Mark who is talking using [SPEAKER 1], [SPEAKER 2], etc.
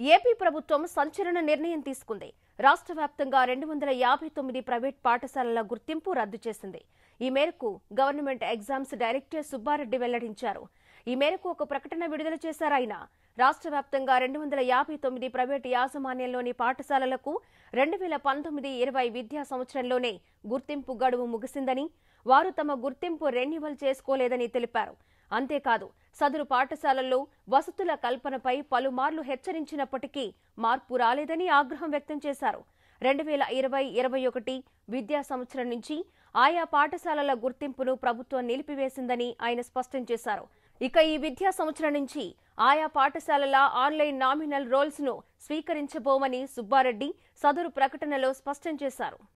[SPEAKER 1] AP ప్రభుత్వం సంచలన నిర్ణయం తీసుకుంది రాష్ట్ర వ్యాప్తంగా రెండు వందల యాభై తొమ్మిది ప్రైవేట్ పాఠశాలల గుర్తింపు రద్దు చేసింది ఈ మేరకు గవర్నమెంట్ ఎగ్జామ్స్ డైరెక్టర్ సుబ్బారెడ్డి వెల్లడించారు ఈ మేరకు ఒక ప్రకటన విడుదల చేశారు ఆయన రాష్ట్ర వ్యాప్తంగా రెండు వందల యాభై తొమ్మిది ప్రైవేటు యాజమాన్యంలోని పాఠశాలలకు రెండు వేల పంతొమ్మిది ఇరవై విద్యా సంవత్సరంలోనే గుర్తింపు గడువు ముగిసిందని వారు తమ గుర్తింపు రెన్యువల్ చేసుకోలేదని తెలిపారు అంతేకాదు సదరు పాఠశాలల్లో వసతుల కల్పనపై పలుమార్లు హెచ్చరించినప్పటికీ మార్పు రాలేదని ఆగ్రహం వ్యక్తం చేశారు రెండు వేల ఇరవై ఇరవై ఒకటి విద్యా సంవత్సరం నుంచి ఆయా పాఠశాలల గుర్తింపును ప్రభుత్వం నిలిపివేసిందని ఆయన స్పష్టం చేశారు ఇక ఈ విద్యా సంవత్సరం నుంచి ఆయా పాఠశాలల ఆన్లైన్ నామినల్ రోల్స్ ను స్వీకరించబోమని సుబ్బారెడ్డి సదరు ప్రకటనలో స్పష్టం చేశారు